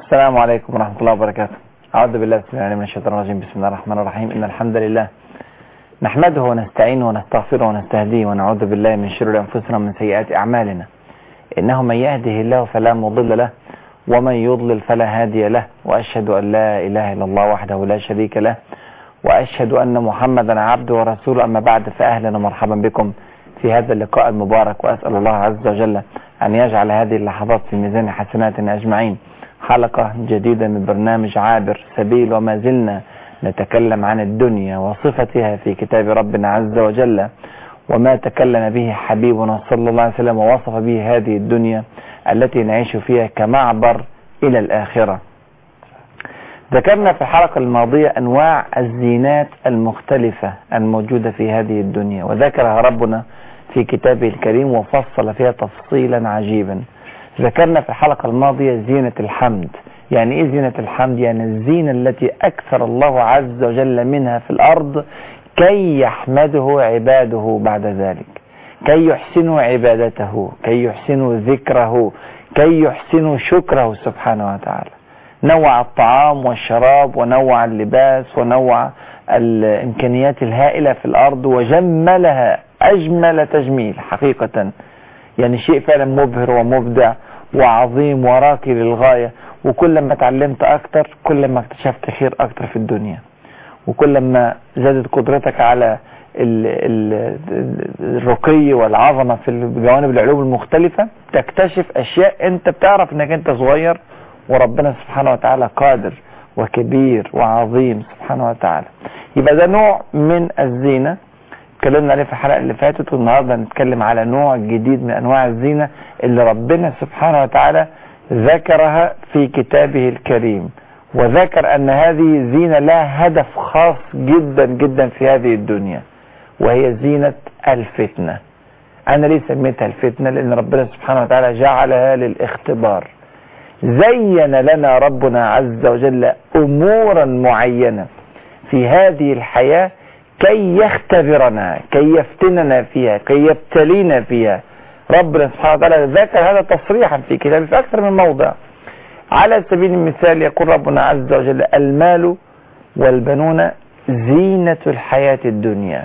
السلام عليكم ورحمة الله وبركاته أعوذ بالله بسم الله من الشيطان الرجيم بسم الله الرحمن الرحيم إن الحمد لله نحمده ونستعينه ونستغفره ونستهديه ونعوذ بالله من شرور أنفسنا ومن سيئات أعمالنا إنه من يهده الله فلا مضل له ومن يضلل فلا هادي له وأشهد أن لا إله إلا الله وحده لا شريك له وأشهد أن محمدا عبده ورسوله أما بعد فأهلا ومرحبا بكم في هذا اللقاء المبارك وأسأل الله عز وجل أن يجعل هذه اللحظات في ميزان حسناتنا أجمعين حلقة جديدة من برنامج عابر سبيل وما زلنا نتكلم عن الدنيا وصفتها في كتاب ربنا عز وجل وما تكلم به حبيبنا صلى الله عليه وسلم ووصف به هذه الدنيا التي نعيش فيها كمعبر إلى الآخرة ذكرنا في الحلقة الماضية أنواع الزينات المختلفة الموجودة في هذه الدنيا وذكرها ربنا في كتابه الكريم وفصل فيها تفصيلا عجيبا ذكرنا في الحلقة الماضية زينة الحمد يعني ايه زينة الحمد يعني الزينة التي اكثر الله عز وجل منها في الارض كي يحمده عباده بعد ذلك كي يحسنوا عبادته كي يحسنوا ذكره كي يحسنوا شكره سبحانه وتعالى نوع الطعام والشراب ونوع اللباس ونوع الامكانيات الهائلة في الارض وجملها اجمل تجميل حقيقة يعني شيء فعلا مبهر ومبدع وعظيم وراقي للغاية وكل ما اتعلمت اكتر كل ما اكتشفت خير اكتر في الدنيا وكل ما زادت قدرتك على ال ال الرقي والعظمة في جوانب العلوم المختلفة تكتشف اشياء انت بتعرف انك انت صغير وربنا سبحانه وتعالى قادر وكبير وعظيم سبحانه وتعالى يبقى ده نوع من الزينة اتكلمنا عليه في الحلقة اللي فاتت والنهاردة هنتكلم على نوع جديد من انواع الزينة اللي ربنا سبحانه وتعالى ذكرها في كتابه الكريم وذكر ان هذه زينة لها هدف خاص جدا جدا في هذه الدنيا وهي زينة الفتنة انا ليه سميتها الفتنة لان ربنا سبحانه وتعالى جعلها للاختبار زين لنا ربنا عز وجل امورا معينة في هذه الحياة كي يختبرنا كي يفتننا فيها كي يبتلينا فيها ربنا سبحانه وتعالى ذكر هذا تصريحا في كتابه في أكثر من موضع على سبيل المثال يقول ربنا عز وجل المال والبنون زينة الحياة الدنيا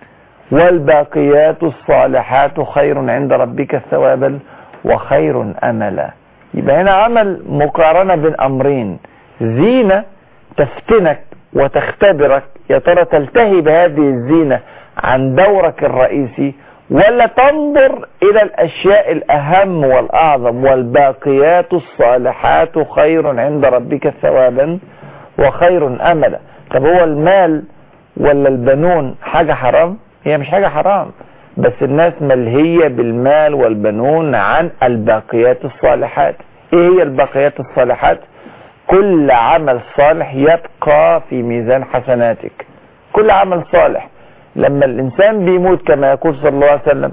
والباقيات الصالحات خير عند ربك ثوابا وخير أملا يبقى هنا عمل مقارنة بين أمرين زينة تفتنك وتختبرك يا ترى تلتهي بهذه الزينة عن دورك الرئيسي ولا تنظر الى الاشياء الاهم والاعظم والباقيات الصالحات خير عند ربك ثوابا وخير املا طب هو المال ولا البنون حاجة حرام هي مش حاجة حرام بس الناس ملهية بالمال والبنون عن الباقيات الصالحات ايه هي الباقيات الصالحات كل عمل صالح يبقى في ميزان حسناتك كل عمل صالح لما الإنسان بيموت كما يقول صلى الله عليه وسلم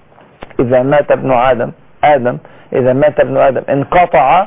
إذا مات ابن آدم آدم إذا مات ابن آدم انقطع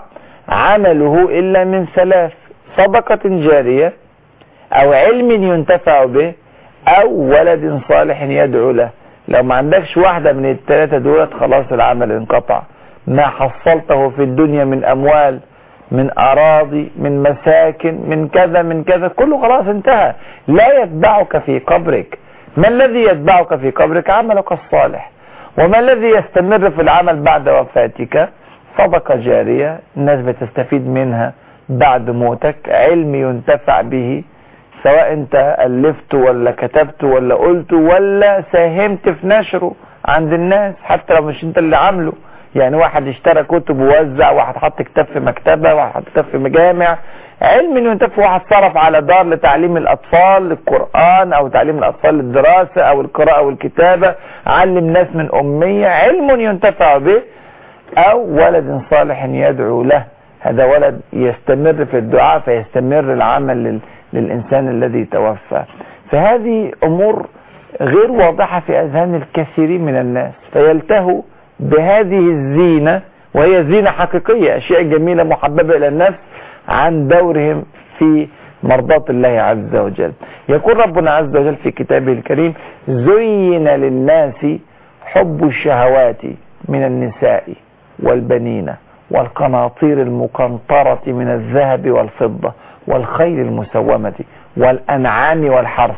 عمله إلا من ثلاث صدقة جارية أو علم ينتفع به أو ولد صالح يدعو له لو ما عندكش واحدة من الثلاثة دولت خلاص العمل انقطع ما حصلته في الدنيا من أموال من أراضي من مساكن من كذا من كذا كله خلاص انتهى لا يتبعك في قبرك ما الذي يتبعك في قبرك عملك الصالح وما الذي يستمر في العمل بعد وفاتك صدقة جارية الناس بتستفيد منها بعد موتك علم ينتفع به سواء انت ألفت ولا كتبت ولا قلت ولا ساهمت في نشره عند الناس حتى لو مش انت اللي عامله يعني واحد اشترى كتب ووزع واحد حط كتاب في مكتبة واحد حط كتاب في مجامع علم انه ينتفع واحد صرف على دار لتعليم الاطفال القرآن او تعليم الاطفال الدراسة او القراءة والكتابة علم ناس من امية علم ينتفع به او ولد صالح يدعو له هذا ولد يستمر في الدعاء فيستمر العمل لل... للانسان الذي توفى فهذه امور غير واضحة في اذهان الكثيرين من الناس فيلتهوا بهذه الزينة وهي زينة حقيقية اشياء جميلة محببة الى النفس عن دورهم في مرضاة الله عز وجل يقول ربنا عز وجل في كتابه الكريم زين للناس حب الشهوات من النساء والبنين والقناطير المقنطرة من الذهب والفضة والخيل المسومة والأنعام والحرث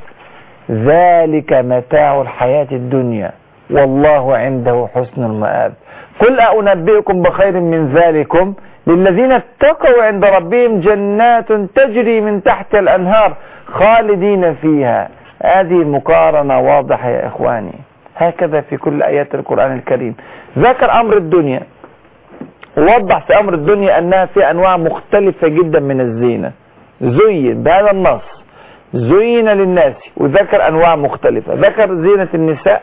ذلك متاع الحياة الدنيا والله عنده حسن المآب قل أنبئكم بخير من ذلكم للذين اتقوا عند ربهم جنات تجري من تحت الأنهار خالدين فيها هذه مقارنة واضحة يا إخواني هكذا في كل آيات القرآن الكريم ذكر أمر الدنيا ووضح في أمر الدنيا أنها في أنواع مختلفة جدا من الزينة زين بهذا النص زين للناس وذكر أنواع مختلفة ذكر زينة النساء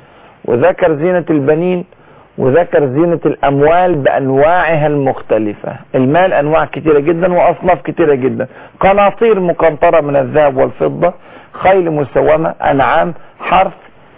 وذكر زينة البنين وذكر زينة الأموال بأنواعها المختلفة المال أنواع كثيرة جدا وأصناف كثيرة جدا قناطير مقنطرة من الذهب والفضة خيل مسومة أنعام حرث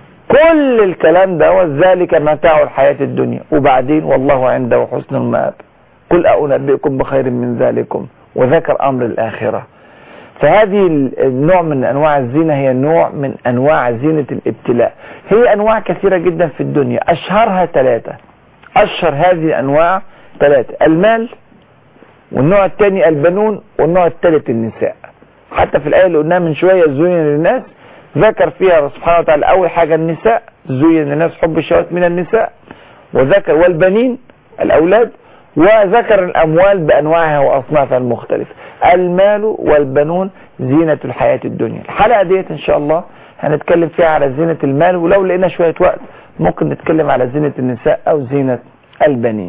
كل الكلام ده ذلك متاع الحياة الدنيا وبعدين والله عنده حسن المآب قل أنبئكم بخير من ذلكم وذكر أمر الآخرة فهذه النوع من أنواع الزينة هي نوع من أنواع زينة الابتلاء هي أنواع كثيرة جدا في الدنيا أشهرها ثلاثة أشهر هذه الأنواع ثلاثة المال والنوع الثاني البنون والنوع الثالث النساء حتى في الآية اللي قلناها من شوية زين للناس ذكر فيها سبحانه وتعالى أول حاجة النساء زين للناس حب الشهوات من النساء وذكر والبنين الأولاد وذكر الأموال بأنواعها وأصنافها المختلفة المال والبنون زينة الحياة الدنيا الحلقة ديت إن شاء الله هنتكلم فيها على زينة المال ولو لقينا شوية وقت ممكن نتكلم على زينة النساء أو زينة البنين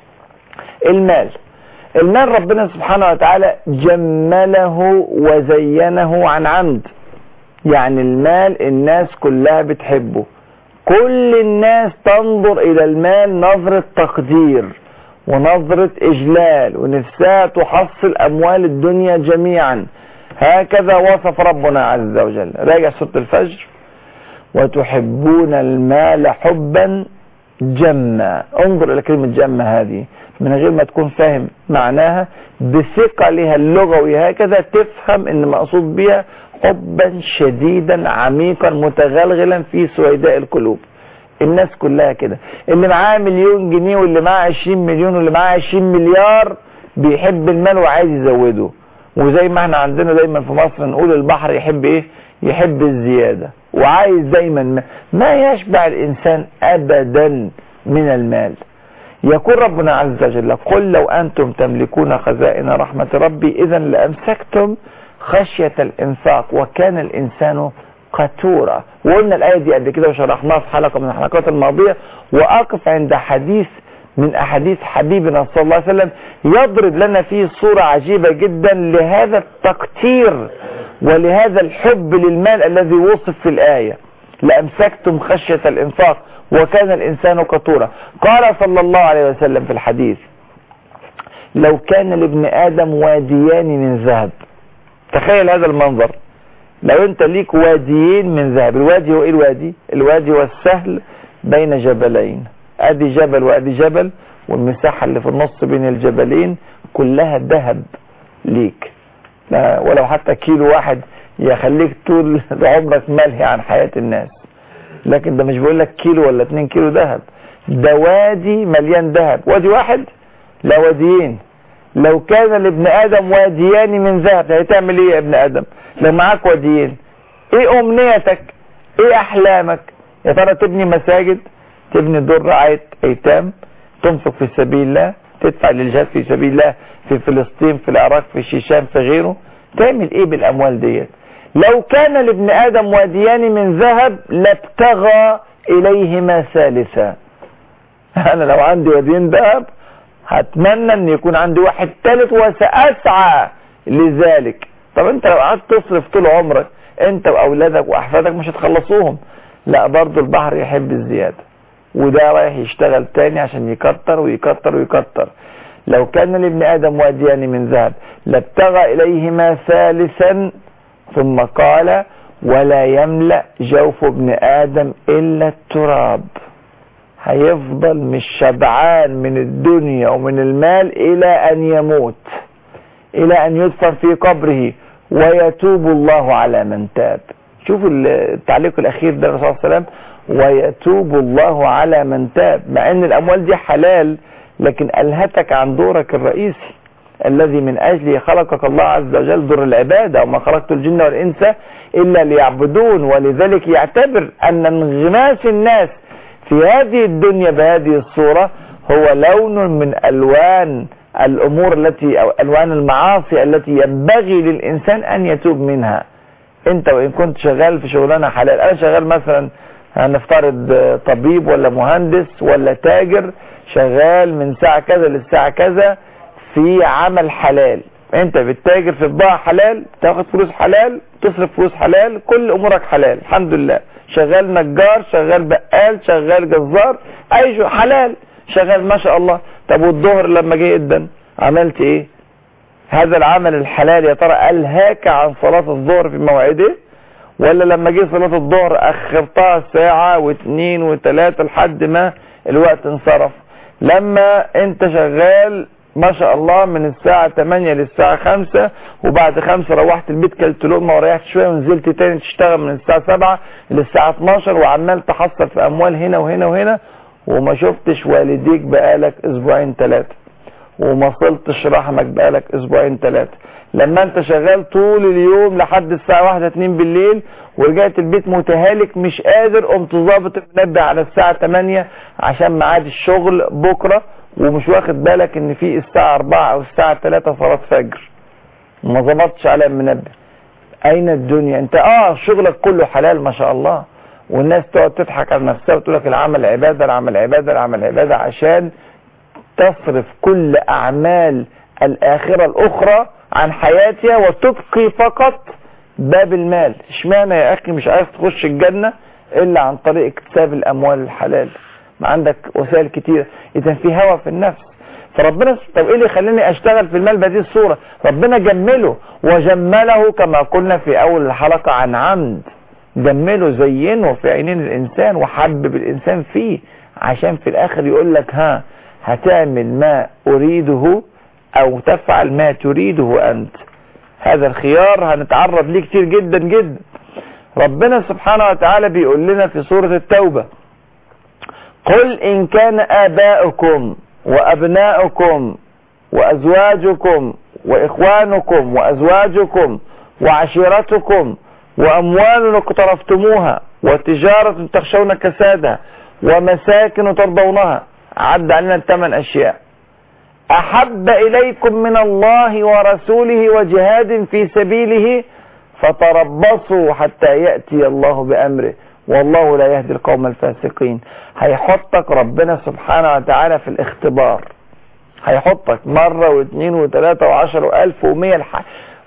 المال المال ربنا سبحانه وتعالى جمله وزينه عن عمد يعني المال الناس كلها بتحبه كل الناس تنظر إلى المال نظرة تقدير ونظرة إجلال ونفسها تحصل أموال الدنيا جميعا هكذا وصف ربنا عز وجل راجع سورة الفجر وتحبون المال حبا جما انظر إلى كلمة جما هذه من غير ما تكون فاهم معناها بثقلها اللغوي هكذا تفهم ان مقصود بها حبا شديدا عميقا متغلغلا في سويداء القلوب الناس كلها كده اللي معاه مليون جنيه واللي معاه 20 مليون واللي معاه 20 مليار بيحب المال وعايز يزوده وزي ما احنا عندنا دايما في مصر نقول البحر يحب ايه يحب الزيادة وعايز دايما ما, ما يشبع الانسان ابدا من المال يقول ربنا عز وجل قل لو انتم تملكون خزائن رحمة ربي اذا لامسكتم خشية الانفاق وكان الانسان قتورة وقلنا الآية دي قبل كده وشرحناها في حلقة من الحلقات الماضية وأقف عند حديث من أحاديث حبيبنا صلى الله عليه وسلم يضرب لنا فيه صورة عجيبة جدا لهذا التقتير ولهذا الحب للمال الذي وصف في الآية لأمسكتم خشية الإنفاق وكان الإنسان قطورا قال صلى الله عليه وسلم في الحديث لو كان لابن آدم واديان من ذهب تخيل هذا المنظر لو انت ليك واديين من ذهب الوادي هو ايه الوادي الوادي هو السهل بين جبلين ادي جبل وادي جبل والمساحة اللي في النص بين الجبلين كلها ذهب ليك ولو حتى كيلو واحد يخليك طول عمرك ملهي عن حياة الناس لكن ده مش بيقول لك كيلو ولا اتنين كيلو ذهب ده وادي مليان ذهب وادي واحد لا واديين لو كان لابن ادم واديان من ذهب هتعمل ايه يا ابن ادم لو معاك واديين ايه امنيتك ايه احلامك يا ترى تبني مساجد تبني دور رعاية ايتام تنفق في سبيل الله تدفع للجهاد في سبيل الله في فلسطين في العراق في الشيشان في غيره تعمل ايه بالاموال ديت لو كان لابن ادم واديان من ذهب لابتغى اليهما ثالثا انا لو عندي واديين ذهب هتمنى ان يكون عندي واحد ثالث وساسعى لذلك طب انت لو قعدت تصرف طول عمرك انت واولادك واحفادك مش هتخلصوهم لا برضو البحر يحب الزيادة وده رايح يشتغل تاني عشان يكتر ويكتر ويكتر لو كان لابن ادم واديان من ذهب لابتغى اليهما ثالثا ثم قال ولا يملأ جوف ابن ادم الا التراب هيفضل مش شبعان من الدنيا ومن المال الى ان يموت الى ان يدفن في قبره ويتوب الله على من تاب شوفوا التعليق الاخير ده الرسول صلى الله عليه وسلم ويتوب الله على من تاب مع ان الاموال دي حلال لكن ألهتك عن دورك الرئيسي الذي من أجله خلقك الله عز وجل دور العبادة وما خلقت الجن والإنس إلا ليعبدون ولذلك يعتبر أن انغماس الناس في هذه الدنيا بهذه الصورة هو لون من ألوان الأمور التي أو ألوان المعاصي التي ينبغي للإنسان أن يتوب منها أنت وإن كنت شغال في شغلانة حلال أنا شغال مثلا هنفترض طبيب ولا مهندس ولا تاجر شغال من ساعة كذا للساعة كذا في عمل حلال انت بتتاجر في بضاعة حلال تاخد فلوس حلال تصرف فلوس حلال كل امورك حلال الحمد لله شغال نجار شغال بقال شغال جزار اي شو حلال شغال ما شاء الله طب والظهر لما جه جدا عملت ايه هذا العمل الحلال يا ترى الهاك عن صلاة الظهر في موعده ولا لما جه صلاة الظهر اخرتها ساعة واثنين وثلاثة لحد ما الوقت انصرف لما انت شغال ما شاء الله من الساعة 8 للساعة 5 وبعد 5 روحت البيت كلت لقمة وريحت شوية ونزلت تاني تشتغل من الساعة 7 للساعة 12 وعمال تحصل في أموال هنا وهنا وهنا وما شفتش والديك بقالك أسبوعين ثلاثة وما صلتش رحمك بقالك أسبوعين ثلاثة لما انت شغال طول اليوم لحد الساعة 1 2 بالليل ورجعت البيت متهالك مش قادر قمت ظابط المنبه على الساعة 8 عشان ميعاد الشغل بكرة ومش واخد بالك ان في الساعة 4 او الساعة 3 صلاة فجر وما ظبطتش على المنبه اين الدنيا انت اه شغلك كله حلال ما شاء الله والناس تقعد تضحك على نفسها وتقول لك العمل عبادة العمل عبادة العمل عبادة عشان تصرف كل اعمال الاخرة الاخرى عن حياتها وتبقي فقط باب المال اشمعنى يا اخي مش عايز تخش الجنة الا عن طريق اكتساب الاموال الحلال ما عندك وسائل كتير اذا في هوى في النفس فربنا طب ايه اللي يخليني اشتغل في المال بهذه الصورة ربنا جمله وجمله كما قلنا في اول الحلقة عن عمد جمله زينه في عينين الانسان وحبب الانسان فيه عشان في الاخر يقول لك ها هتعمل ما اريده او تفعل ما تريده انت هذا الخيار هنتعرض ليه كتير جدا جدا ربنا سبحانه وتعالى بيقول لنا في سورة التوبة قل إن كان آباؤكم وأبناؤكم وأزواجكم وإخوانكم وأزواجكم وعشيرتكم وأموال اقترفتموها وتجارة تخشون كسادها ومساكن ترضونها عد علينا الثمان أشياء أحب إليكم من الله ورسوله وجهاد في سبيله فتربصوا حتى يأتي الله بأمره والله لا يهدي القوم الفاسقين هيحطك ربنا سبحانه وتعالى في الاختبار هيحطك مرة واثنين وثلاثة وعشر والف ومية لح...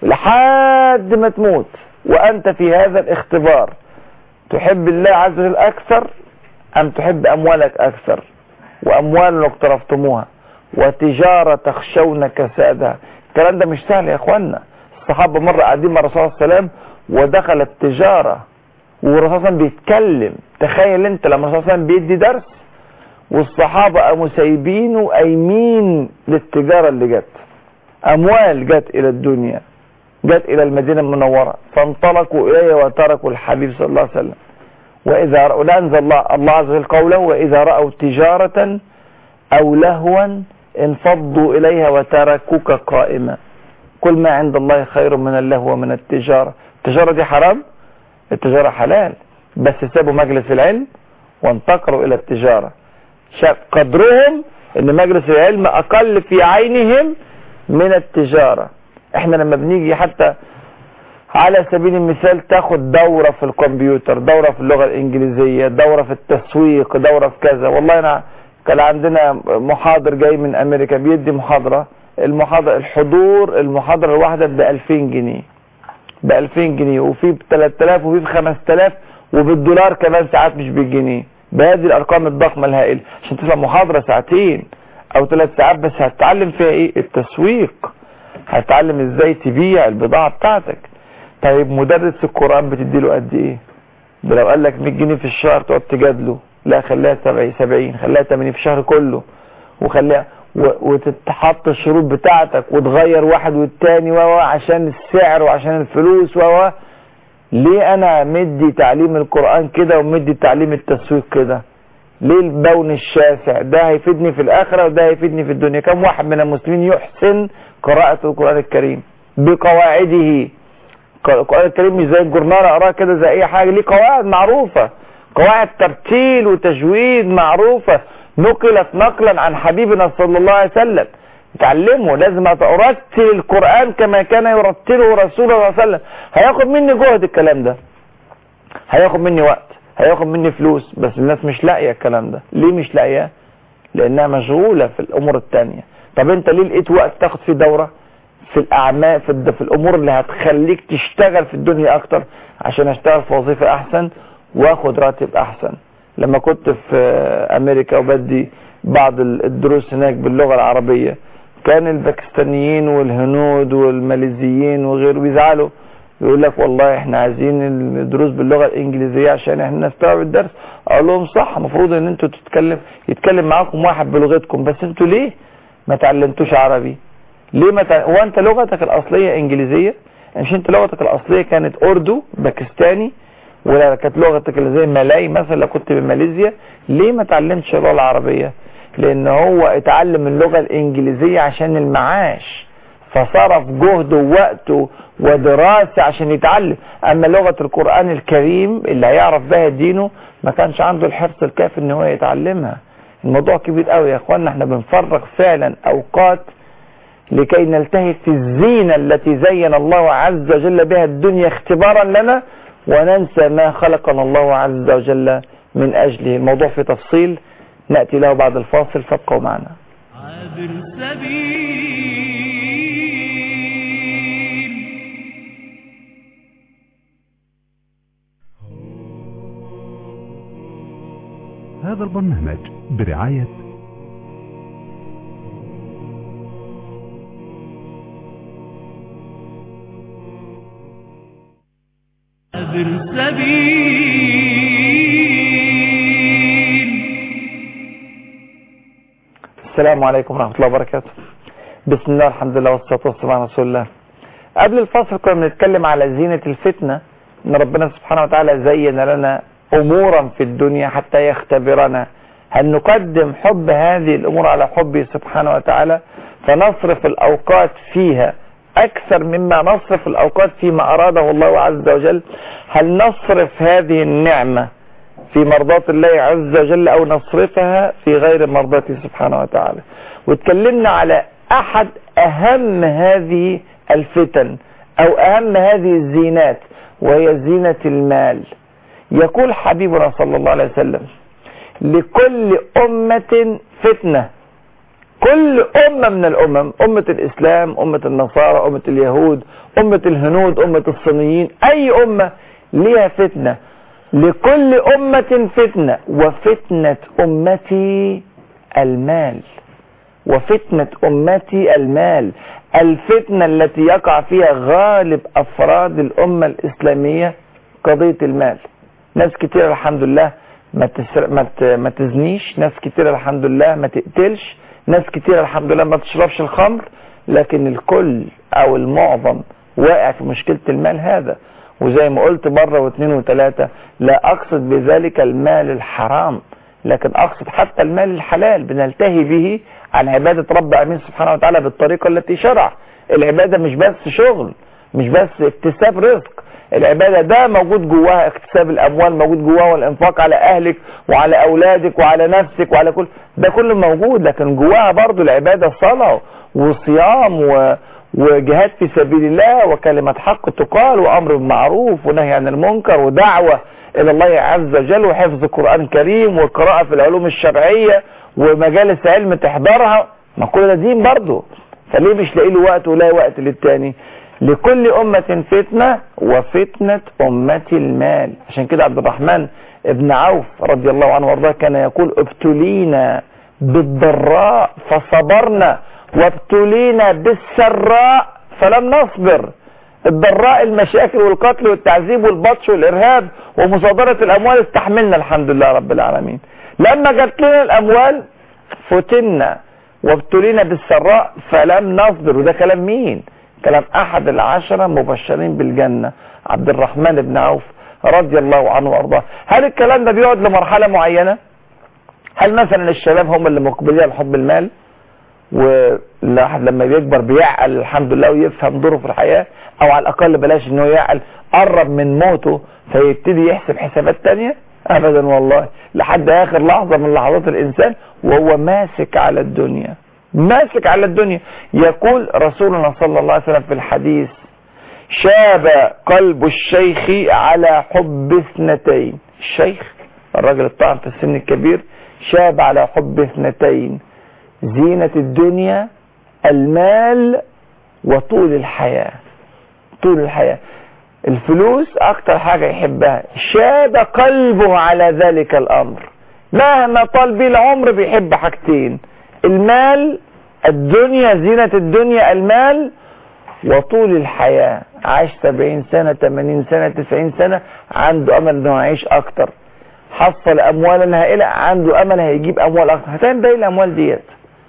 لحد ما تموت وانت في هذا الاختبار تحب الله عز وجل اكثر ام تحب اموالك اكثر واموال اقترفتموها وتجارة تخشون كسادها الكلام ده مش سهل يا اخوانا الصحابة مرة قاعدين مع الرسول صلى الله عليه وسلم ودخلت تجارة والرسول صلى الله عليه وسلم بيتكلم تخيل انت لما الرسول صلى الله عليه وسلم بيدي درس والصحابة قاموا سايبين وقايمين للتجارة اللي جت اموال جت الى الدنيا جت الى المدينة المنورة فانطلقوا اليه وتركوا الحبيب صلى الله عليه وسلم واذا رأوا لانزل الله الله عز وجل قوله واذا رأوا تجارة او لهوا انفضوا اليها وتركوك قائما كل ما عند الله خير من اللهو ومن التجارة التجارة دي حرام التجارة حلال بس سابوا مجلس العلم وانتقلوا الى التجارة شاف قدرهم ان مجلس العلم اقل في عينهم من التجارة احنا لما بنيجي حتى على سبيل المثال تاخد دورة في الكمبيوتر دورة في اللغة الانجليزية دورة في التسويق دورة في كذا والله انا كان عندنا محاضر جاي من امريكا بيدي محاضرة المحاضرة الحضور المحاضرة الواحدة ب 2000 جنيه ب 2000 جنيه وفي ب 3000 وفي ب 5000 وبالدولار كمان ساعات مش بالجنيه بهذه الارقام الضخمة الهائلة عشان تسمع محاضرة ساعتين او ثلاث ساعات بس هتتعلم فيها ايه التسويق هتتعلم ازاي تبيع البضاعة بتاعتك طيب مدرس القرآن بتديله قد ايه ده لو قال لك 100 جنيه في الشهر تقعد تجادله لا خليها 70 70 خليها 80 في الشهر كله وخليها وتتحط الشروط بتاعتك وتغير واحد والتاني و عشان السعر وعشان الفلوس و ليه انا مدي تعليم القرآن كده ومدي تعليم التسويق كده ليه البون الشاسع ده هيفيدني في الآخرة وده هيفيدني في الدنيا كم واحد من المسلمين يحسن قراءة القرآن الكريم بقواعده القرآن الكريم مش زي الجورنال اقراه كده زي اي حاجة ليه قواعد معروفة قواعد ترتيل وتجويد معروفة نقلت نقلا عن حبيبنا صلى الله عليه وسلم تعلمه لازم ارتل القرآن كما كان يرتله رسول الله صلى الله عليه وسلم هياخد مني جهد الكلام ده هياخد مني وقت هياخد مني فلوس بس الناس مش لاقيه الكلام ده ليه مش لاقياه لانها مشغوله في الامور التانية طب انت ليه لقيت وقت تاخد فيه دوره في الاعمال في, الد- في الامور اللي هتخليك تشتغل في الدنيا اكتر عشان اشتغل في وظيفه احسن واخد راتب احسن لما كنت في امريكا وبدي بعض ال- الدروس هناك باللغه العربيه كان الباكستانيين والهنود والماليزيين وغيره بيزعلوا يقول لك والله احنا عايزين الدروس باللغه الانجليزيه عشان احنا نستوعب الدرس اقول لهم صح المفروض ان انتوا تتكلم يتكلم معاكم واحد بلغتكم بس انتوا ليه ما تعلمتوش عربي ليه ما تع... هو انت لغتك الاصليه انجليزيه مش انت لغتك الاصليه كانت اردو باكستاني ولا كانت لغتك اللي زي مالاي مثلا لو كنت بماليزيا ليه ما تعلمتش اللغه العربيه لان هو اتعلم اللغه الانجليزيه عشان المعاش فصرف جهده ووقته ودراسة عشان يتعلم اما لغة القرآن الكريم اللي هيعرف بها دينه ما كانش عنده الحرص الكافي ان هو يتعلمها الموضوع كبير قوي يا اخوانا احنا بنفرغ فعلا اوقات لكي نلتهي في الزينة التي زين الله عز وجل بها الدنيا اختبارا لنا وننسى ما خلقنا الله عز وجل من اجله الموضوع في تفصيل نأتي له بعد الفاصل فابقوا معنا عابر سبيل هذا البرنامج برعاية عابر سبيل السلام عليكم ورحمة الله وبركاته بسم الله الحمد لله والصلاة والسلام على رسول الله قبل الفصل كنا بنتكلم على زينة الفتنة ان ربنا سبحانه وتعالى زين لنا امورا في الدنيا حتى يختبرنا هل نقدم حب هذه الامور على حبه سبحانه وتعالى فنصرف الاوقات فيها اكثر مما نصرف الاوقات فيما اراده الله عز وجل هل نصرف هذه النعمة في مرضاة الله عز وجل او نصرفها في غير مرضاته سبحانه وتعالى واتكلمنا على احد اهم هذه الفتن او اهم هذه الزينات وهي زينة المال يقول حبيبنا صلى الله عليه وسلم لكل امة فتنة كل امة من الامم امة الاسلام امة النصارى امة اليهود امة الهنود امة الصينيين اي امة ليها فتنة لكل امة فتنة وفتنة امتي المال وفتنة أمتي المال الفتنة التي يقع فيها غالب أفراد الأمة الإسلامية قضية المال ناس كتير الحمد لله ما, تسر... ما, ت... ما تزنيش ناس كتير الحمد لله ما تقتلش ناس كتير الحمد لله ما تشربش الخمر لكن الكل أو المعظم واقع في مشكلة المال هذا وزي ما قلت مرة واثنين وثلاثة لا أقصد بذلك المال الحرام لكن أقصد حتى المال الحلال بنلتهي به عن عبادة رب أمين سبحانه وتعالى بالطريقة التي شرع العبادة مش بس شغل مش بس اكتساب رزق العبادة ده موجود جواها اكتساب الأموال موجود جواها والإنفاق على أهلك وعلى أولادك وعلى نفسك وعلى كل ده كله موجود لكن جواها برضو العبادة صلاة وصيام و... وجهاد في سبيل الله وكلمة حق تقال وأمر بالمعروف ونهي عن المنكر ودعوة إلى الله عز وجل وحفظ القرآن الكريم والقراءة في العلوم الشرعية ومجالس علم تحضرها ما كل ده دين برضه فليه مش لاقي له وقت ولا وقت للتاني لكل أمة فتنة وفتنة أمتي المال عشان كده عبد الرحمن ابن عوف رضي الله عنه وارضاه كان يقول ابتلينا بالضراء فصبرنا وابتلينا بالسراء فلم نصبر الضراء المشاكل والقتل والتعذيب والبطش والإرهاب ومصادرة الأموال استحملنا الحمد لله رب العالمين لما جات لنا الأموال فتنا وابتلينا بالسراء فلم نصبر وده كلام مين كلام أحد العشرة مبشرين بالجنة عبد الرحمن بن عوف رضي الله عنه وارضاه هل الكلام ده بيقعد لمرحلة معينة هل مثلا الشباب هم اللي مقبلين على حب المال والواحد لما بيكبر بيعقل الحمد لله ويفهم دوره في الحياة او على الاقل بلاش انه يعقل قرب من موته فيبتدي يحسب حسابات تانية ابدا والله لحد اخر لحظة من لحظات الانسان وهو ماسك على الدنيا ماسك على الدنيا يقول رسولنا صلى الله عليه وسلم في الحديث شاب قلب الشيخ على حب اثنتين الشيخ الراجل الطاعن في السن الكبير شاب على حب اثنتين زينة الدنيا المال وطول الحياة طول الحياة الفلوس اكتر حاجة يحبها شاب قلبه على ذلك الامر مهما طال بيه العمر بيحب حاجتين المال الدنيا زينة الدنيا المال وطول الحياة عاش 70 سنة 80 سنة 90 سنة عنده امل انه يعيش اكتر حصل اموالا هائلة عنده امل هيجيب اموال اكتر هتعمل بقى ايه الاموال ديت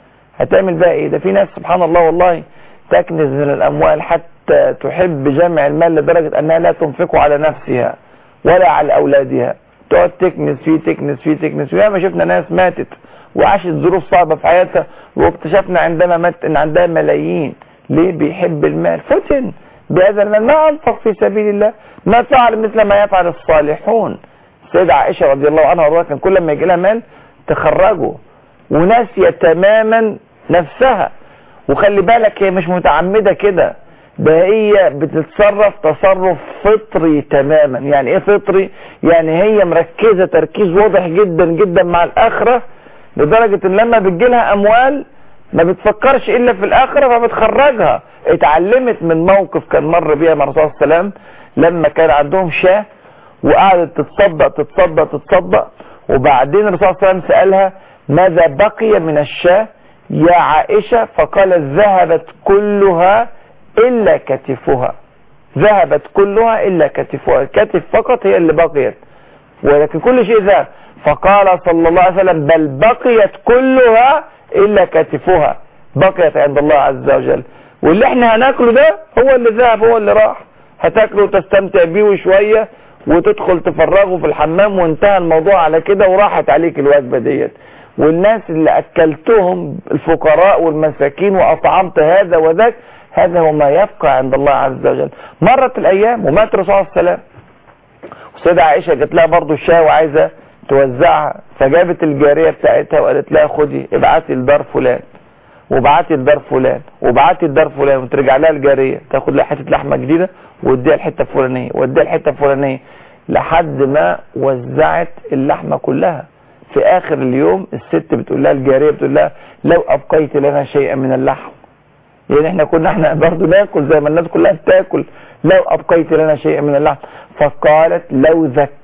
هتعمل بقى ايه ده في ناس سبحان الله والله تكنز من الاموال حتى تحب جمع المال لدرجة انها لا تنفقه على نفسها ولا على اولادها تقعد تكنز فيه تكنز فيه تكنز فيه ما شفنا ناس ماتت وعاشت ظروف صعبة في حياتها واكتشفنا عندما مات ان عندها ملايين ليه بيحب المال فتن بهذا المال ما انفق في سبيل الله ما فعل مثل ما يفعل الصالحون السيدة عائشة رضي الله عنها وارضاها كان كل ما يجي لها مال تخرجه وناسية تماما نفسها وخلي بالك هي مش متعمدة كده ده هي بتتصرف تصرف فطري تماما يعني ايه فطري يعني هي مركزة تركيز واضح جدا جدا مع الاخرة لدرجة ان لما بتجيلها اموال ما بتفكرش الا في الاخرة فبتخرجها اتعلمت من موقف كان مر بيها مع الرسول صلى الله عليه وسلم لما كان عندهم شاه وقعدت تتصدق تتصدق تتصدق وبعدين الرسول صلى الله عليه وسلم سألها ماذا بقي من الشاه يا عائشة فقالت ذهبت كلها إلا كتفها ذهبت كلها إلا كتفها الكتف فقط هي اللي بقيت ولكن كل شيء ذهب فقال صلى الله عليه وسلم بل بقيت كلها إلا كتفها بقيت عند الله عز وجل واللي احنا هناكله ده هو اللي ذهب هو اللي راح هتاكله وتستمتع بيه شوية وتدخل تفرغه في الحمام وانتهى الموضوع على كده وراحت عليك الوجبة ديت والناس اللي اكلتهم الفقراء والمساكين واطعمت هذا وذاك هذا هو ما يبقى عند الله عز وجل مرت الايام ومات الرسول صلى الله عليه وسلم والسيدة عائشة جات لها برضو الشاي وعايزة توزعها فجابت الجارية بتاعتها وقالت لها خدي ابعتي لدار فلان وبعتي لدار فلان وبعتي لدار فلان وترجع لها الجارية تاخد لها حتة لحمة جديدة واديها الحتة الفلانية واديها الحتة الفلانية لحد ما وزعت اللحمة كلها في اخر اليوم الست بتقول لها الجارية بتقول لها لو ابقيت لنا شيئا من اللحم يعني احنا كنا احنا برضه ناكل زي ما الناس كلها بتاكل لو ابقيت لنا شيئا من اللحم فقالت لو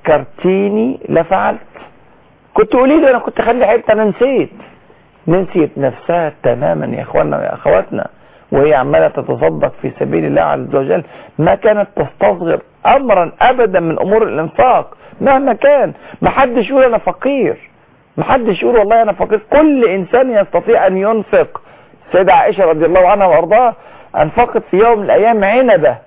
ذكرتيني لفعلت كنت قولي لي انا كنت خلي حته انا نسيت نسيت نفسها تماما يا اخوانا ويا اخواتنا وهي عماله تتصدق في سبيل الله عز وجل ما كانت تستصغر امرا ابدا من امور الانفاق مهما كان ما حدش يقول انا فقير ما حدش يقول والله انا فقير كل انسان يستطيع ان ينفق سيدة عائشة رضي الله عنها وارضاها انفقت في يوم من الايام عنبة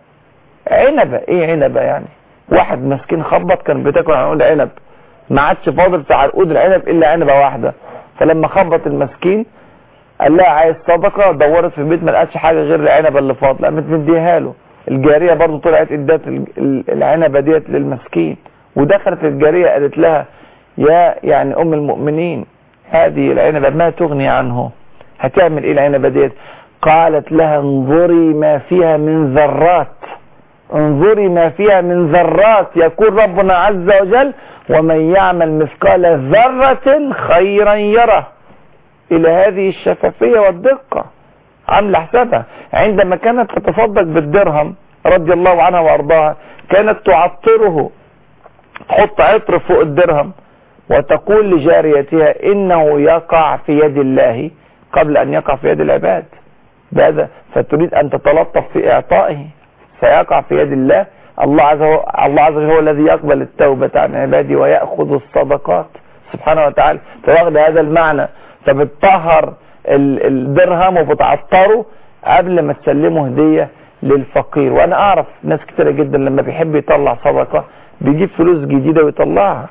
عنبة ايه عنبة يعني واحد مسكين خبط كان بتاكل عنقود عنب ما عادش فاضل في عرقود العنب الا عنبة واحدة فلما خبط المسكين قال لها عايز صدقة دورت في البيت ما لقتش حاجة غير العنبة اللي فاضلة قامت مديها له الجارية برضو طلعت ادت العنبة ديت للمسكين ودخلت الجارية قالت لها يا يعني ام المؤمنين هذه العنبة ما تغني عنه هتعمل ايه العنبة ديت قالت لها انظري ما فيها من ذرات انظري ما فيها من ذرات يقول ربنا عز وجل ومن يعمل مثقال ذرة خيرا يره الى هذه الشفافية والدقة عاملة حسابها عندما كانت تتصدق بالدرهم رضي الله عنها وارضاها كانت تعطره تحط عطر فوق الدرهم وتقول لجاريتها انه يقع في يد الله قبل ان يقع في يد العباد بهذا فتريد ان تتلطف في اعطائه سيقع في يد الله الله عز وجل الله عز وجل هو الذي يقبل التوبة عن عباده ويأخذ الصدقات سبحانه وتعالى فواخد هذا المعنى فبتطهر الدرهم وبتعطره قبل ما تسلمه هدية للفقير وانا اعرف ناس كتيرة جدا لما بيحب يطلع صدقة بيجيب فلوس جديدة ويطلعها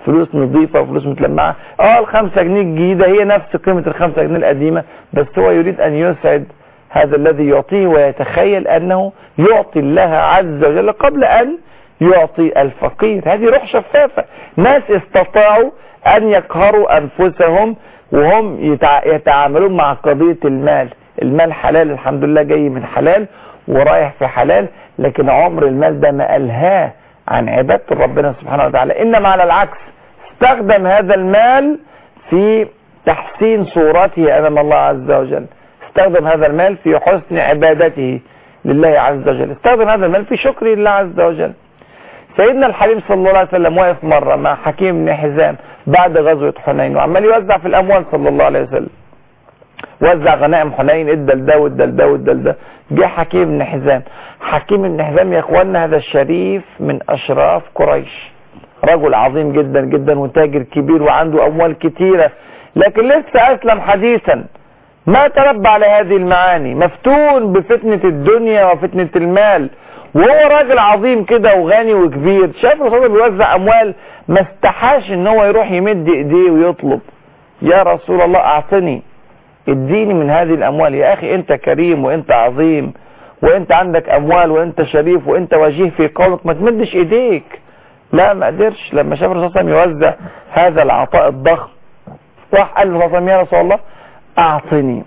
فلوس نظيفة وفلوس متلمعة اه الخمسة جنيه الجديدة هي نفس قيمة الخمسة جنيه القديمة بس هو يريد ان يسعد هذا الذي يعطيه ويتخيل انه يعطي الله عز وجل قبل ان يعطي الفقير هذه روح شفافة ناس استطاعوا ان يقهروا انفسهم وهم يتع... يتعاملون مع قضية المال المال حلال الحمد لله جاي من حلال ورايح في حلال لكن عمر المال ده ما ألهاه عن عبادة ربنا سبحانه وتعالى إنما على العكس استخدم هذا المال في تحسين صورته أمام الله عز وجل استخدم هذا المال في حسن عبادته لله عز وجل استخدم هذا المال في شكر لله عز وجل سيدنا الحبيب صلى الله عليه وسلم واقف مرة مع حكيم بن حزام بعد غزوة حنين وعمال يوزع في الأموال صلى الله عليه وسلم وزع غنائم حنين ادى لده وادى لده وادى لده جه حكيم بن حزام حكيم بن حزام يا اخوانا هذا الشريف من اشراف قريش رجل عظيم جدا جدا وتاجر كبير وعنده اموال كتيرة لكن لسه اسلم حديثا ما تربى على هذه المعاني مفتون بفتنة الدنيا وفتنة المال وهو راجل عظيم كده وغني وكبير شاف الرسول بيوزع اموال ما استحاش ان هو يروح يمد ايديه ويطلب يا رسول الله اعطني اديني من هذه الاموال يا اخي انت كريم وانت عظيم وانت عندك اموال وانت شريف وانت وجيه في قومك ما تمدش ايديك لا ما قدرش لما شاف الرسول صلى الله عليه وسلم يوزع هذا العطاء الضخم راح قال له صلى الله عليه وسلم يا رسول الله اعطني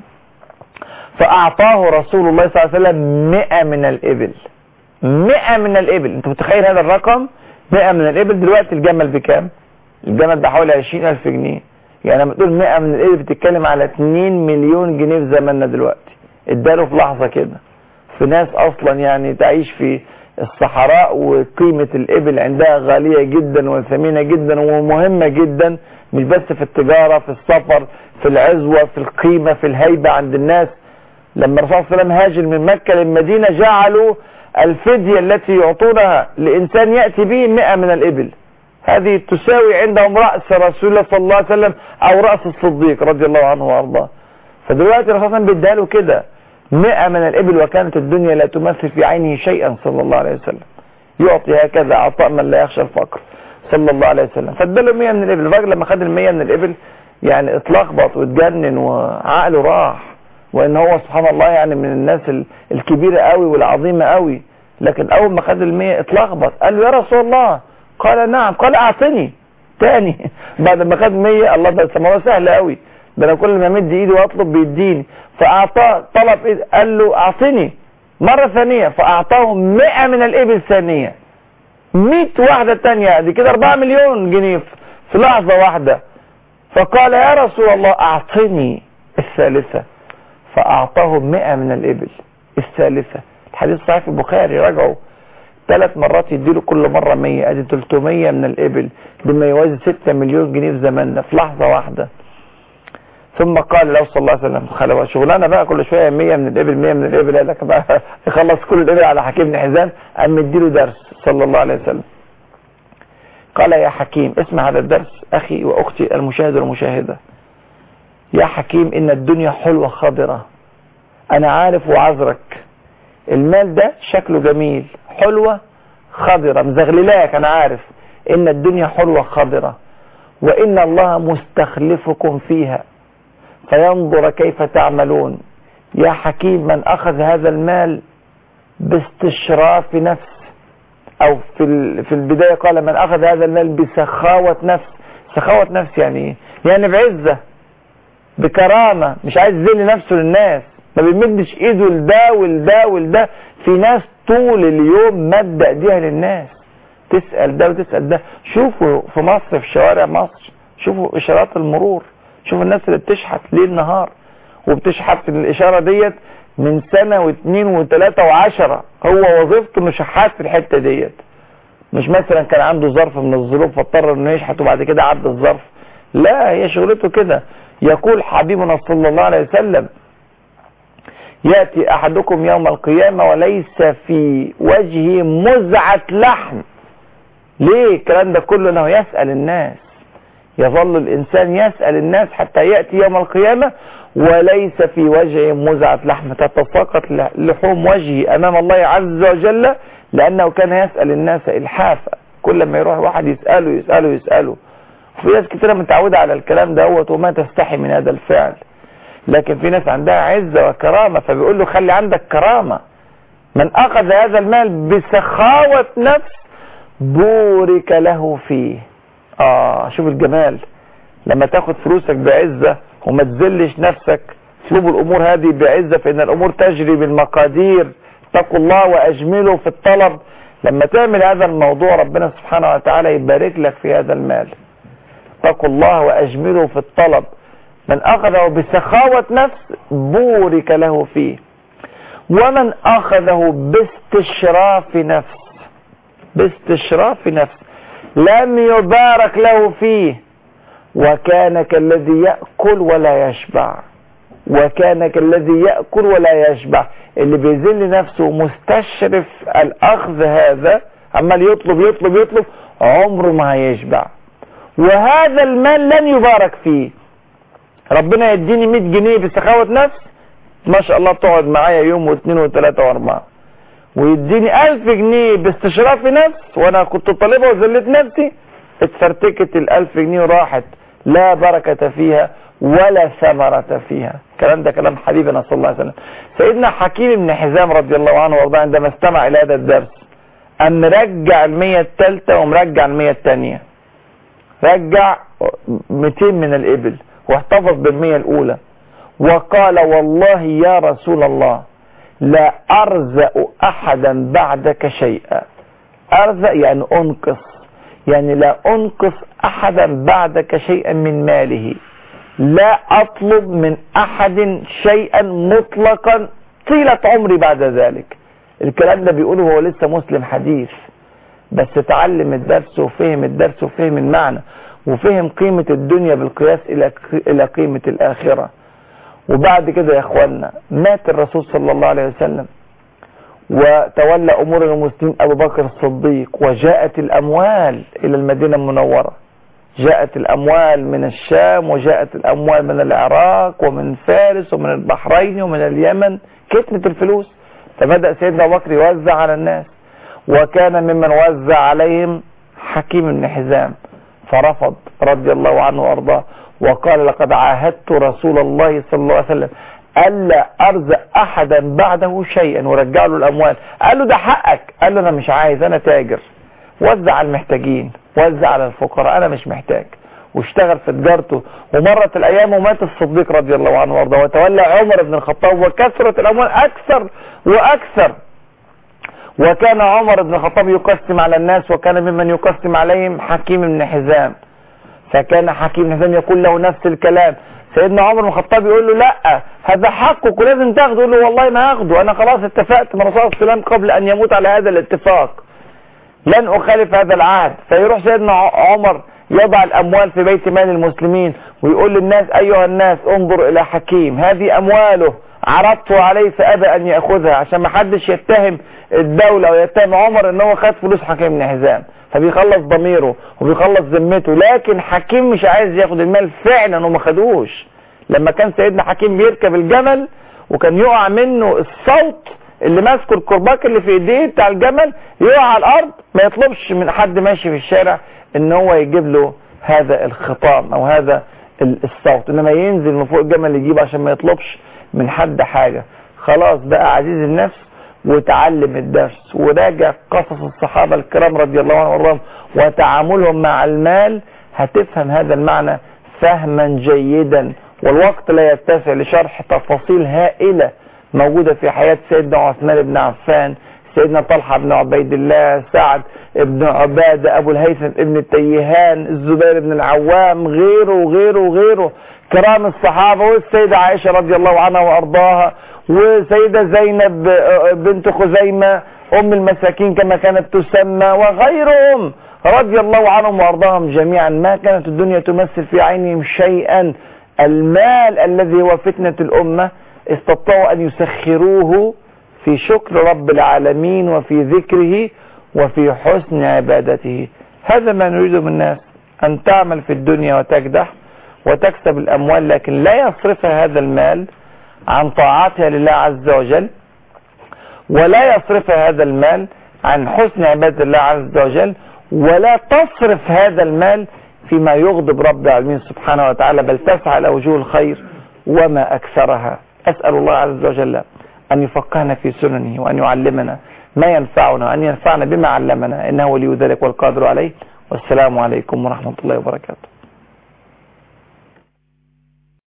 فاعطاه رسول الله صلى الله عليه وسلم 100 من الابل 100 من الابل انت متخيل هذا الرقم 100 من الابل دلوقتي الجمل بكام الجمل بحوالي 20000 جنيه يعني لما تقول 100 من الابل بتتكلم على 2 مليون جنيه في زماننا دلوقتي اداله في لحظه كده في ناس اصلا يعني تعيش في الصحراء وقيمة الإبل عندها غالية جدا وثمينة جدا ومهمة جدا مش بس في التجارة في السفر في العزوة في القيمة في الهيبة عند الناس لما الرسول صلى الله عليه وسلم هاجر من مكة للمدينة جعلوا الفدية التي يعطونها لإنسان يأتي به 100 من الإبل هذه تساوي عندهم رأس رسول الله صلى الله عليه وسلم أو رأس الصديق رضي الله عنه وأرضاه فدلوقتي الرسول صلى الله عليه وسلم بيديها له كده 100 من الإبل وكانت الدنيا لا تمثل في عينه شيئا صلى الله عليه وسلم يعطي هكذا عطاء من لا يخشى الفقر صلى الله عليه وسلم فاداله 100 من الإبل الراجل لما خد ال 100 من الإبل يعني اتلخبط واتجنن وعقله راح وان هو سبحان الله يعني من الناس الكبيرة قوي والعظيمة قوي لكن اول ما خد المية اتلخبط قال له يا رسول الله قال نعم قال اعطني تاني بعد ما خد مية الله ده الموضوع سهل قوي ده انا كل ما امد ايدي واطلب بيديني فاعطاه طلب إيد قال له اعطني مرة ثانية فاعطاه 100 من الابل ثانية 100 واحدة تانية دي كده 4 مليون جنيه في لحظة واحدة فقال يا رسول الله اعطني الثالثة فأعطاه 100 من الإبل الثالثة الحديث صحيح في البخاري رجعوا ثلاث مرات يديله كل مرة 100 ادي 300 من الإبل بما يوازي 6 مليون جنيه في زماننا في لحظة واحدة ثم قال له صلى الله عليه وسلم خلوا شغلانه بقى كل شويه 100 من الابل 100 من الابل قال لك بقى يخلص كل الابل على حكيم بن حزام قام مديله درس صلى الله عليه وسلم قال يا حكيم اسمع هذا الدرس اخي واختي المشاهد والمشاهده يا حكيم ان الدنيا حلوة خضرة انا عارف وعذرك المال ده شكله جميل حلوة خضرة مزغللاك انا عارف ان الدنيا حلوة خضرة وان الله مستخلفكم فيها فينظر كيف تعملون يا حكيم من اخذ هذا المال باستشراف نفس او في في البداية قال من اخذ هذا المال بسخاوة نفس سخاوة نفس يعني ايه يعني بعزة بكرامة مش عايز يذل نفسه للناس ما بيمدش ايده لده ولده ولده في ناس طول اليوم مد ايديها للناس تسأل ده وتسأل ده شوفوا في مصر في شوارع مصر شوفوا اشارات المرور شوفوا الناس اللي بتشحت ليل نهار وبتشحت الاشارة ديت من سنة واثنين وثلاثة وعشرة هو وظيفته انه شحات في الحتة ديت مش مثلا كان عنده ظرف من الظروف فاضطر انه يشحت وبعد كده عدى الظرف لا هي شغلته كده يقول حبيبنا صلى الله عليه وسلم يأتي أحدكم يوم القيامة وليس في وجهه مزعة لحم ليه الكلام ده كله انه يسأل الناس يظل الإنسان يسأل الناس حتى يأتي يوم القيامة وليس في وجهه مزعة لحم تتساقط لحوم وجهه أمام الله عز وجل لأنه كان يسأل الناس إلحافا كل ما يروح واحد يسأله يسأله يسأله في ناس كتيرة متعودة على الكلام دوت وما تستحي من هذا الفعل لكن في ناس عندها عزة وكرامة فبيقول له خلي عندك كرامة من أخذ هذا المال بسخاوة نفس بورك له فيه آه شوف الجمال لما تاخد فلوسك بعزة وما تذلش نفسك اسلوب الأمور هذه بعزة فإن الأمور تجري بالمقادير اتقوا الله وأجملوا في الطلب لما تعمل هذا الموضوع ربنا سبحانه وتعالى يبارك لك في هذا المال اتقوا الله وأجملوا في الطلب من أخذه بسخاوة نفس بورك له فيه ومن أخذه باستشراف نفس باستشراف نفس لم يبارك له فيه وكان كالذي يأكل ولا يشبع وكان كالذي يأكل ولا يشبع اللي بيذل نفسه مستشرف الأخذ هذا عمال يطلب يطلب يطلب عمره ما هيشبع وهذا المال لن يبارك فيه ربنا يديني 100 جنيه بسخاوة نفس ما شاء الله تقعد معايا يوم واثنين وثلاثة واربعة ويديني 1000 جنيه باستشراف نفس وانا كنت طالبها وذلت نفسي اتفرتكت الألف جنيه وراحت لا بركة فيها ولا ثمرة فيها الكلام ده كلام حبيبنا صلى الله عليه وسلم سيدنا حكيم بن حزام رضي الله عنه وارضاه عندما استمع إلى هذا الدرس أن مرجع المية الثالثة ومرجع المية الثانية رجع 200 من الإبل واحتفظ بالمية الأولى وقال والله يا رسول الله لا أرزق أحدا بعدك شيئا أرزق يعني أنقص يعني لا أنقص أحدا بعدك شيئا من ماله لا أطلب من أحد شيئا مطلقا طيلة عمري بعد ذلك الكلام ده بيقوله هو لسه مسلم حديث بس تعلم الدرس وفهم الدرس وفهم المعنى وفهم قيمة الدنيا بالقياس إلى إلى قيمة الآخرة وبعد كده يا اخوانا مات الرسول صلى الله عليه وسلم وتولى امور المسلمين ابو بكر الصديق وجاءت الاموال الى المدينة المنورة جاءت الاموال من الشام وجاءت الاموال من العراق ومن فارس ومن البحرين ومن اليمن كتمة الفلوس فبدأ سيدنا ابو بكر يوزع على الناس وكان ممن وزع عليهم حكيم بن حزام فرفض رضي الله عنه وارضاه وقال لقد عاهدت رسول الله صلى الله عليه وسلم ألا أرزق أحدا بعده شيئا ورجع له الأموال قال له ده حقك قال له أنا مش عايز أنا تاجر وزع على المحتاجين وزع على الفقراء أنا مش محتاج واشتغل في تجارته ومرت الأيام ومات الصديق رضي الله عنه وارضاه وتولى عمر بن الخطاب وكثرت الأموال أكثر وأكثر وكان عمر بن الخطاب يقسم على الناس وكان ممن يقسم عليهم حكيم بن حزام فكان حكيم بن حزام يقول له نفس الكلام سيدنا عمر بن الخطاب يقول له لا هذا حقك ولازم تاخده يقول له والله ما هاخده انا خلاص اتفقت مع الرسول صلى الله عليه وسلم قبل ان يموت على هذا الاتفاق لن اخالف هذا العهد فيروح سيدنا عمر يضع الاموال في بيت مال المسلمين ويقول للناس ايها الناس انظر الى حكيم هذه امواله عرضته عليه فابى ان ياخذها عشان ما حدش يتهم الدولة ويتهم عمر ان هو خد فلوس حكيم بن حزام فبيخلص ضميره وبيخلص ذمته لكن حكيم مش عايز ياخد المال فعلا وما خدوش لما كان سيدنا حكيم بيركب الجمل وكان يقع منه الصوت اللي ماسكه الكرباك اللي في ايديه بتاع الجمل يقع على الارض ما يطلبش من حد ماشي في الشارع ان هو يجيب له هذا الخطام او هذا الصوت انما ينزل من فوق الجمل يجيبه عشان ما يطلبش من حد حاجة خلاص بقى عزيز النفس وتعلم الدرس وراجع قصص الصحابة الكرام رضي الله عنهم وارضاهم وتعاملهم مع المال هتفهم هذا المعنى فهما جيدا والوقت لا يتسع لشرح تفاصيل هائلة موجودة في حياة سيدنا عثمان بن عفان سيدنا طلحة بن عبيد الله سعد بن عبادة أبو الهيثم ابن التيهان الزبير بن العوام غيره وغيره وغيره كرام الصحابة والسيدة عائشة رضي الله عنها وأرضاها وسيدة زينب بنت خزيمة أم المساكين كما كانت تسمى وغيرهم رضي الله عنهم وأرضاهم جميعا ما كانت الدنيا تمثل في عينهم شيئا المال الذي هو فتنة الأمة استطاعوا أن يسخروه في شكر رب العالمين وفي ذكره وفي حسن عبادته هذا ما نريده من الناس أن تعمل في الدنيا وتكدح وتكسب الأموال لكن لا يصرفها هذا المال عن طاعتها لله عز وجل ولا يصرفها هذا المال عن حسن عبادة الله عز وجل ولا تصرف هذا المال فيما يغضب رب العالمين سبحانه وتعالى بل تسعى إلى وجوه الخير وما أكثرها أسأل الله عز وجل أن يفقهنا في سننه وأن يعلمنا ما ينفعنا وأن ينفعنا بما علمنا إنه ولي ذلك والقادر عليه والسلام عليكم ورحمة الله وبركاته